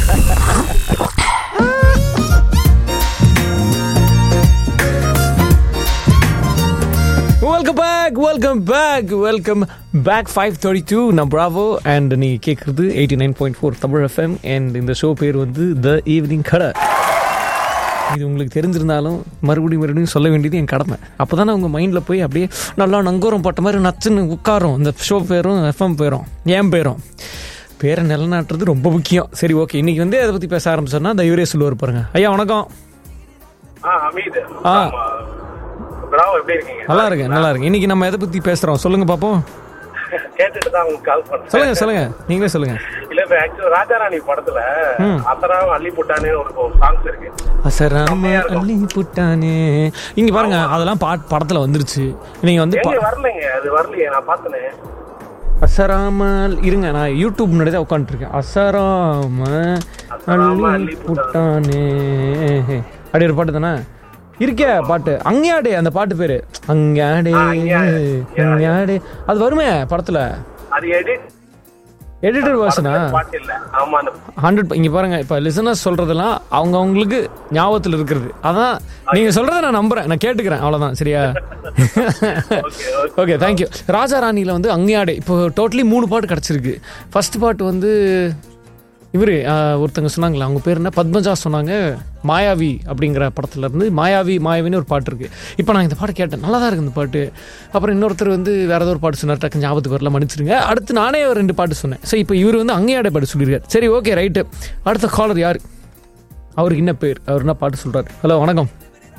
Welcome back welcome back welcome back five thirty two நான் Bravo and நீ கேட்குறது eighty nine point four Tamil FM and இந்த show பேர் வந்து த ஈவினிங் கடை இது உங்களுக்கு தெரிஞ்சிருந்தாலும் மறுபடியும் மறுபடியும் சொல்ல வேண்டியது என் கடமை அப்போ தானே உங்கள் மைண்டில் போய் அப்படியே நல்லா நங்கூரம் போட்ட மாதிரி நச்சுன்னு உட்காரும் இந்த ஷோ பேரும் எஃப்எம் பேரும் ஏன் பேரும் பேரை நிலநாட்டுறது ரொம்ப முக்கியம் சரி ஓகே இன்னைக்கு வந்து அதை பற்றி பேச ஆரம்பிச்சோன்னா இந்த இவரே சொல்லுவார் பாருங்க ஐயா வணக்கம் ஆ அமீது ஆ. ஆமா. பிராவோ எப்படி இருக்கீங்க நல்லா இருக்கேன் நல்லா இருக்கேன் இன்னைக்கு நம்ம எதை பற்றி பேசுகிறோம் சொல்லுங்க பார்ப்போம் கேட்டுட்டு தான் உங்களுக்கு கால் பண்ணேன் சொல்லுங்க சொல்லுங்க நீங்களே சொல்லுங்க இல்ல இப்ப ஆக்சுவலா ராஜாராணி படத்துல அத்தராவும் அள்ளி போட்டானே ஒரு சாங்ஸ் இருக்கு அசராம அள்ளி புட்டானே இங்க பாருங்க அதெல்லாம் பாட் படத்துல வந்துருச்சு நீங்க வந்து எங்க பா- வரலைங்க அது வரலையே நான் பார்த்தனே அசராமல் இருங்க நான் யூடியூப் முன்னாடி தான் உட்காந்துருக்கேன் அசராம அள்ளி புட்டானே அப்படி ஒரு பாட்டு தானே இருக்கே பாட்டு அங்கேயாடே அந்த பாட்டு பேரு அங்கேயாடே அங்கேயாடே. அங்கேயாடே அது வருமே படத்துல அது எடிட் எடிட்டர் வேர்ஷனா பாட்டு இல்ல ஆமா அந்த ஹண்ட்ரட் இங்க பாருங்க இப்ப லிசனர்ஸ் சொல்றதெல்லாம் அவங்க அவங்களுக்கு ஞாபகத்துல இருக்கிறது அதான் நீங்க சொல்றத நான் நம்புறேன் நான் கேட்டுக்கிறேன் அவ்வளவுதான் சரியா ஓகே தேங்க்யூ ராஜா ராணியில வந்து அங்கேயாடே இப்போ டோட்டலி மூணு பாட்டு கிடைச்சிருக்கு ஃபர்ஸ்ட் பாட்டு வந்து இவரு ஆஹ், ஒருத்தங்க சொன்னாங்களே அவங்க பேர் என்ன பத்மஜா சொன்னாங்க மாயாவி அப்படிங்கிற படத்துல இருந்து மாயாவி மாயாவின்னு ஒரு பாட்டு இருக்கு இப்போ நான் இந்த பாட்டு கேட்டேன் நல்லா தான் இருக்கு இந்த பாட்டு அப்புறம் இன்னொருத்தர் வந்து வேற ஏதோ ஒரு பாட்டு சொன்னார் டக்கு ஞாபகத்துக்கு வரல மன்னிச்சிருங்க அடுத்து நானே ஒரு ரெண்டு பாட்டு சொன்னேன் ஸோ இப்போ இவர் வந்து அங்கேயாடே பாட்டு சொல்லியிருக்காரு சரி ஓகே ரைட்டு அடுத்த காலர் யார் அவருக்கு என்ன பேர் அவர் என்ன பாட்டு சொல்றாரு ஹலோ வணக்கம்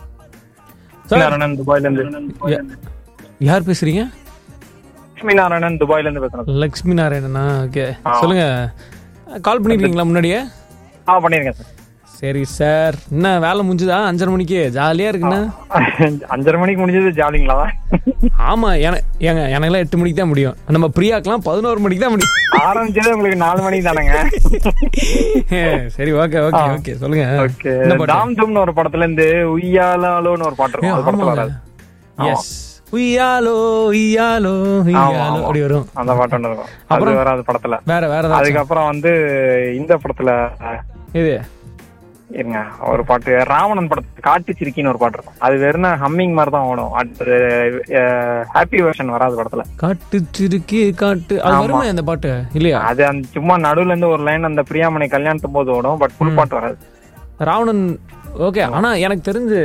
சார் நாராயணன் துபாயில இருந்து யா- யார் பேசுறீங்க லட்சுமி நாராயணன் துபாயில இருந்து பேசுறேன் லக்ஷ்மி நாராயணனா ஓகே சொல்லுங்க கால் பண்ணிருக்கீங்களா முன்னாடியே ஆ பண்ணிருக்கேன் சார் சரி சார் என்ன வேலை முடிஞ்சுதா அஞ்சரை மணிக்கு ஜாலியா இருக்குண்ணா அஞ்சரை மணிக்கு முடிஞ்சது ஜாலிங்களா ஆமா என- ஏங்க எனக்கெல்லாம் எட்டு மணிக்கு தான் முடியும் நம்ம பிரியாக்கெல்லாம் பதினோரு மணிக்கு தான் முடியும் ஆரம்பிச்சதே உங்களுக்கு நாலு மணிக்கு தானேங்க சரி ஓகே ஓகே ஓகே சொல்லுங்க ஓகே என்ன பாட்டு? டாம் தும்னு ஒரு படத்துல இருந்து உய்யாலோன்னு ஒரு பாட்டு இருக்கும் அது படத்துல வராது எஸ் உய்யாலோ உய்யாலோ உய்யாலோ அப்படி வரும் அந்த பாட்டு ஒன்று இருக்கும் அது அப்புறம்? வராது படத்துல வேற வேற ஏதாச்சும் அதுக்கப்புறம் வந்து இந்த படத்துல இது இருங்க ஒரு பாட்டு ராவணன் படத்துல காட்டு சிரிக்கின்னு ஒரு பாட்டு இருக்கும் அது வெறும் ஹம்மிங் மாதிரி தான் ஓடும் அது ஹாப்பி வெர்ஷன் வராது படத்துல காட்டு சிறுக்கி காட்டு அது ஆமா. வருமே அந்த பாட்டு இல்லையா அது அந்த சும்மா நடுவுல இருந்து ஒரு லைன் அந்த பிரியாமணி கல்யாணத்து போது ஓடும் பட் ஃபுல் பாட்டு வராது ராவணன் ஓகே ஆனா எனக்கு தெரிஞ்சு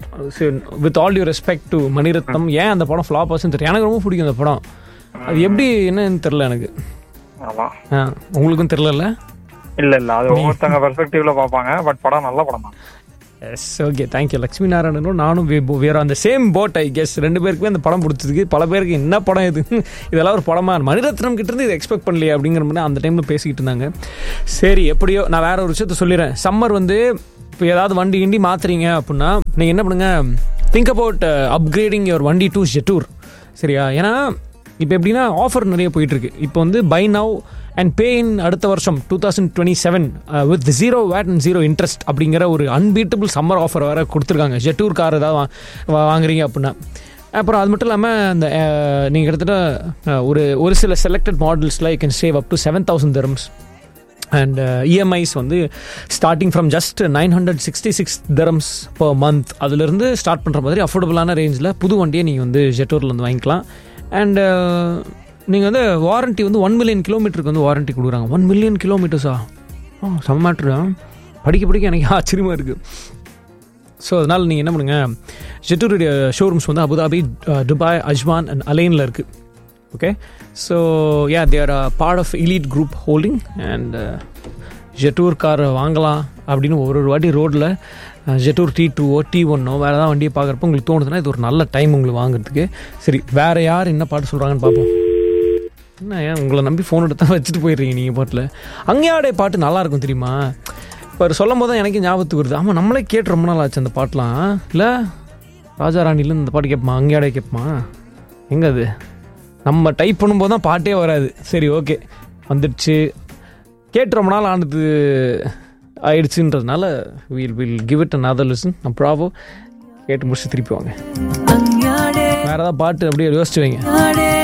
with all you respect to Maniratnam ஏன் அந்த படம் ஃப்ளாப் ஆச்சுன்னு தெரியும் எனக்கு ரொம்ப பிடிக்கும் அந்த படம் அது எப்படி என்னன்னு தெரியல எனக்கு ஆமா ஆ, உங்களுக்கும் தெரியல இல்ல இல்ல அது ஒவ்வொருத்தங்க பெர்ஸ்பெக்டிவ்ல பாப்பாங்க பட் படம் நல்ல படம் தான் எஸ் ஓகே தேங்க்யூ லக்ஷ்மி நாராயணனும் நானும் வேற அந்த சேம் போட் ஐ கெஸ் ரெண்டு பேருக்குமே அந்த படம் பிடிச்சதுக்கு பல பேருக்கு என்ன படம் இது இதெல்லாம் ஒரு படமா மணிரத்னம் கிட்ட இருந்து இதை எக்ஸ்பெக்ட் பண்ணலையே அப்படிங்கிற மாதிரி அந்த டைம்ல பேசிக்கிட்டு இருந்தாங்க சரி எப்படியோ நான் வேற ஒரு விஷயத்த சொல்லிடுறேன் சம்மர் வந்து இப்போ ஏதாவது வண்டி கிண்டி மாத்துறீங்க அப்படின்னா நீங்கள் என்ன பண்ணுங்க திங்க் அபவுட் அப்கிரேடிங் யுவர் வண்டி டு ஜெட்டூர் சரியா ஏன்னா இப்போ எப்படின்னா ஆஃபர் நிறைய போயிட்டு இருக்கு இப்போ வந்து buy now and pay in அடுத்த வருஷம் two thousand twenty seven with zero VAT and zero interest அப்படிங்கிற ஒரு அன்பீட்டபிள் சம்மர் ஆஃபர் வேற கொடுத்துருக்காங்க ஜெட்டூர் கார் ஏதாவது வா- வா- வாங்குறீங்க அப்படின்னா அப்புறம் அது மட்டும் இல்லாமல் இந்த நீங்கள் கிட்டத்தட்ட அஹ், ஒரு ஒரு சில செலக்டட் மாடல்ஸில் you can save up to seven thousand dirhams and EMIs வந்து starting from just nine hundred sixty six dirhams per month அதுலேருந்து ஸ்டார்ட் பண்ணுற மாதிரி அஃபோர்டபுளான ரேஞ்சில் புது வண்டியை நீங்கள் வந்து ஜெட்டூரில் வந்து வாங்கிக்கலாம் அண்ட் நீங்கள் வந்து வாரண்ட்டி வந்து ஒன் மில்லியன் கிலோமீட்டருக்கு வந்து வாரண்ட்டி கொடுக்குறாங்க ஒன் மில்லியன் கிலோமீட்டர்ஸா ஆ செம்ம மேட்ரு படிக்க படிக்க எனக்கு ஆச்சரியமாக இருக்குது ஸோ அதனால் நீங்கள் என்ன பண்ணுங்க ஜெட்டூருடைய ஷோரூம்ஸ் வந்து அபுதாபி அஹ், துபாய் அஜ்மான் அண்ட் அலைனில் இருக்குது okay so yeah there part of elite group holding and Jetour car வாங்கலாம் அப்படின்னு ஒரு ஒரு வாட்டி ரோட்டில் ஜெட்டூர் டி டூவோ டி ஒன்னோ வேறு ஏதாவது வண்டியை பார்க்குறப்ப உங்களுக்கு தோணுதுன்னா இது ஒரு நல்ல டைம் உங்களுக்கு வாங்குறதுக்கு சரி வேறு யார் என்ன பாட்டு சொல்கிறாங்கன்னு பார்ப்போம் என்ன ஏன் உங்களை நம்பி ஃபோன் எடுத்தா வச்சுட்டு போயிடுறீங்க நீங்கள் பாட்டில் அங்கேயாடைய பாட்டு நல்லா இருக்கும் தெரியுமா இப்போ சொல்லும் போது தான் எனக்கு ஞாபகத்துக்கு வருது ஆமாம் நம்மளே கேட்டு ரொம்ப நாள் ஆச்சு அந்த பாட்டெலாம் இல்லை ராஜா ராணிலேருந்து இந்த பாட்டு கேட்போமா அங்கேயாடைய கேட்போமா எங்கே அது நம்ம டைப் பண்ணும்போது தான் பாட்டே வராது சரி ஓகே வந்துடுச்சு கேட்டு ரொம்ப நாள் ஆனது ஆயிடுச்சுன்றதுனால will will give it another listen அப்புறம் கேட்டு முடிச்சு திருப்பி வாங்க வேறு ஏதாவது பாட்டு அப்படியே யோசிச்சு வைங்க